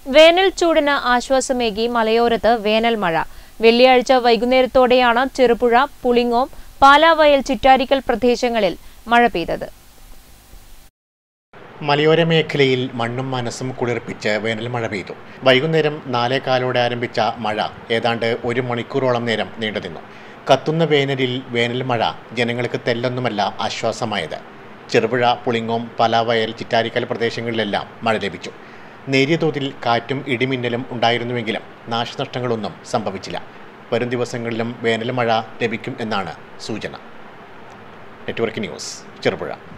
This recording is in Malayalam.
വേനൽ ചൂടിന് ആശ്വാസമേകി മലയോരത്ത് വേനൽ മഴ വെള്ളിയാഴ്ച വൈകുന്നേരത്തോടെയാണ് ചെറുപുഴ പുളിങ്ങോം പാലാവയൽ ചിറ്റാരിക്കൽ പ്രദേശങ്ങളിൽ മഴ പെയ്തത് മലയോര മേഖലയിൽ മണ്ണും മനസ്സും കുളിർപ്പിച്ച് വേനൽ മഴ പെയ്തു വൈകുന്നേരം നാലേകാലോടെ ആരംഭിച്ച മഴ ഏതാണ്ട് ഒരു മണിക്കൂറോളം നേരം നീണ്ടുനിന്നു കത്തുന്ന വേനലിൽ വേനൽ മഴ ജനങ്ങൾക്ക് തെല്ലൊന്നുമല്ല ആശ്വാസമായത് ചെറുപുഴ പുളിങ്ങോം പലാവയൽ ചിറ്റാരിക്കൽ പ്രദേശങ്ങളിലെല്ലാം മഴ ലഭിച്ചു നേരിയ തോതിൽ കാറ്റും ഇടിമിന്നലും ഉണ്ടായിരുന്നുവെങ്കിലും നാശനഷ്ടങ്ങളൊന്നും സംഭവിച്ചില്ല വരും ദിവസങ്ങളിലും വേനൽ മഴ ലഭിക്കും എന്നാണ് സൂചന നെറ്റ്വർക്ക് ന്യൂസ് ചെറുപുഴ